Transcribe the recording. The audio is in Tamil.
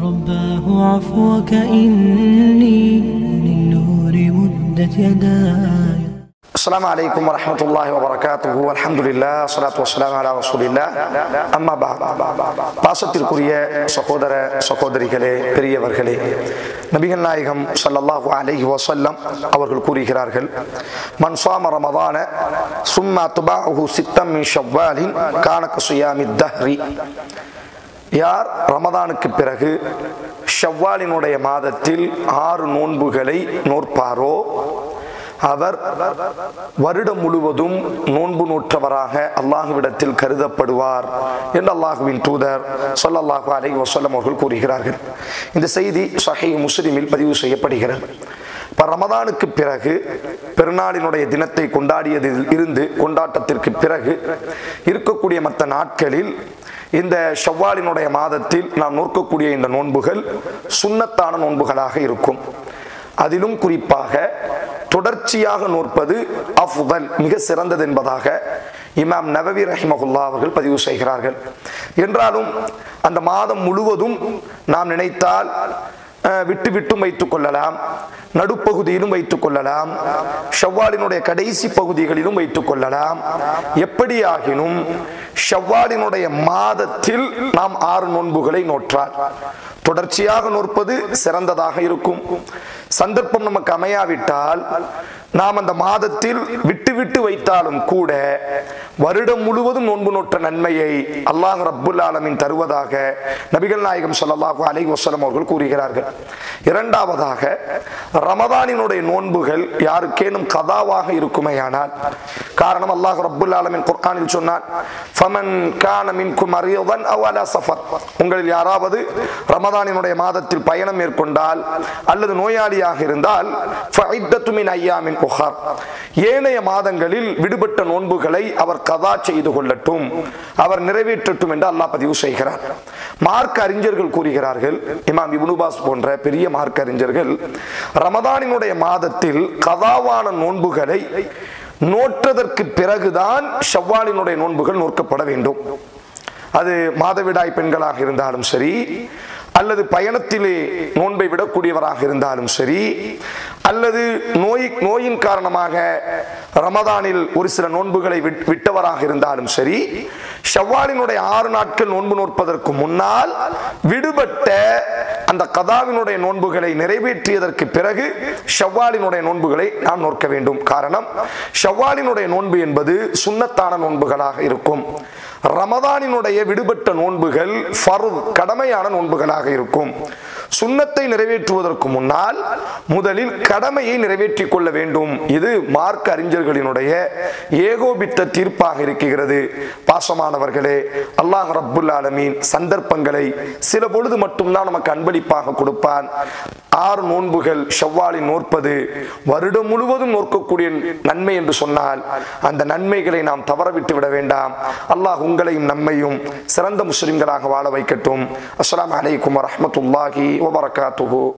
رباه عفوك إني للنور مدت يداي السلام عليكم ورحمة الله وبركاته والحمد لله والصلاة والسلام على رسول الله அம்மா பா பாசத்திற்குரிய சகோதர சகோதரிகளே பெரியவர்களே நபிகள் நாயகம் ஸல்லல்லாஹு அலைஹி வஸல்லம் அவர்கள் கூறுகிறார்கள் மன் சாம ரமதான சும்மா துபாஹு சித்தம் மின் ஷவ்வாலின் கானக சுயாமி தஹ்ரி யார் ரமதானுக்கு பிறகு ஷவ்வாலினுடைய மாதத்தில் ஆறு நோன்புகளை நோற்பாரோ அவர் வருடம் முழுவதும் நோன்பு நூற்றவராக அல்லாஹுவிடத்தில் கருதப்படுவார் என்று அல்லாஹுவின் தூதர் சொல்லல்லாஹு அலை வசல்லம் அவர்கள் கூறுகிறார்கள் இந்த செய்தி சஹி முஸ்லிமில் பதிவு செய்யப்படுகிறது இப்போ ரமதானுக்கு பிறகு பெருநாளினுடைய தினத்தை கொண்டாடியதில் இருந்து கொண்டாட்டத்திற்கு பிறகு இருக்கக்கூடிய மற்ற நாட்களில் இந்த ஷவ்வாலினுடைய மாதத்தில் நாம் நோக்கக்கூடிய இந்த நோன்புகள் சுண்ணத்தான நோன்புகளாக இருக்கும் அதிலும் குறிப்பாக தொடர்ச்சியாக நோற்பது அஃதல் மிக சிறந்தது என்பதாக இமாம் நவவி ரஹிமகுல்லா அவர்கள் பதிவு செய்கிறார்கள் என்றாலும் அந்த மாதம் முழுவதும் நாம் நினைத்தால் அஹ், விட்டு விட்டும் வைத்துக் கொள்ளலாம் நடுப்பகுதியிலும் வைத்துக் கொள்ளலாம் ஷவ்வாலினுடைய கடைசி பகுதிகளிலும் வைத்துக் கொள்ளலாம் எப்படியாகினும் ஷவ்வாலினுடைய மாதத்தில் நாம் ஆறு நோன்புகளை நோற்றால் தொடர்ச்சியாக நோற்பது சிறந்ததாக இருக்கும் சந்தர்ப்பம் நமக்கு அமையாவிட்டால் நாம் அந்த மாதத்தில் விட்டு விட்டு வைத்தாலும் கூட வருடம் முழுவதும் நோன்பு நோற்ற நன்மையை அல்லாஹ் ரப்புல் ஆலமின் தருவதாக நபிகள் நாயகம் ஸல்லல்லாஹு அலைஹி வஸல்லம் அவர்கள் கூறுகிறார்கள் இரண்டாவதாக ரமதானினுடைய நோன்புகள் யாருக்கேனும் கதாவாக இருக்குமேயானால் காரணம் அல்லாஹ் ரப்புல் ஆலமின் குர்ஆனில் சொன்னான் ஃபமன் கான மின்கும் மரியதன் அவ் அலா சஃபர் உங்களில் யாராவது ரமதானினுடைய மாதத்தில் பயணம் மேற்கொண்டால் அல்லது நோயாளியாக இருந்தால் ஃபஇத்தத்து மின் ஐயாமின் உஹர் ஏனைய மாதங்களில் விடுபட்ட நோன்புகளை அவர் கதா செய்து கொள்ளட்டும் அவர் நிறைவேற்றட்டும் என்று அல்லாஹ் பதிவு செய்கிறார் மார்க்க அறிஞர்கள் கூறுகிறார்கள் இமாம் இப்னுபாஸ் போன்ற பெரிய மார்க்க அறிஞர்கள் ரமதானினுடைய மாதத்தில் கதாவான நோன்புகளை நோற்றதற்கு பிறகுதான் ஷவ்வாலினுடைய நோன்புகள் நோக்கப்பட வேண்டும் அது மாதவிடாய் பெண்களாக இருந்தாலும் சரி அல்லது பயணத்திலே நோன்பை விடக்கூடியவராக இருந்தாலும் சரி அல்லது நோய் நோயின் காரணமாக ரமதானில் ஒரு சில நோன்புகளை விட்- விட்டவராக இருந்தாலும் சரி ஷவ்வாலினுடைய ஆறு நாட்கள் நோன்பு நோற்பதற்கு முன்னால் விடுபட்ட அந்த கதாவினுடைய நோன்புகளை நிறைவேற்றியதற்கு பிறகு ஷவ்வாலினுடைய நோன்புகளை நாம் நோக்க வேண்டும் காரணம் ஷவ்வாலினுடைய நோன்பு என்பது சுன்னத்தான நோன்புகளாக இருக்கும் ரமதானினுடைய விடுபட்ட நோன்புகள் ஃபர்த் கடமையான நோன்புகளாக இருக்கும் சுன்னத்தை நிறைவேற்றுவதற்கு முன்னால் முதலில் கடமையை நிறைவேற்றிக் கொள்ள வேண்டும் இது மார்க்க அறிஞர்களினுடைய ஏகோபித்த தீர்ப்பாக இருக்கிறது பாசமானவர்களே அல்லாஹ் ரப்புல் ஆலமீன் சந்தர்ப்பங்களை சில பொழுது மட்டும்தான் நமக்கு அன்பளிப்பாக கொடுப்பான் ஆறு நோன்புகள் ஷவ்வாலில் நோற்பது வருடம் முழுவதும் நோக்கக்கூடிய நன்மை என்று சொன்னால் அந்த நன்மைகளை நாம் தவறவிட்டு விட வேண்டாம் அல்லாஹ் உங்களையும் நம்மையும் சிறந்த முஸ்லிம்களாக வாழ வைக்கட்டும் அஸ்ஸலாமு அலைக்கும் வரஹ்மத்துல்லாஹி வபரகாத்துஹு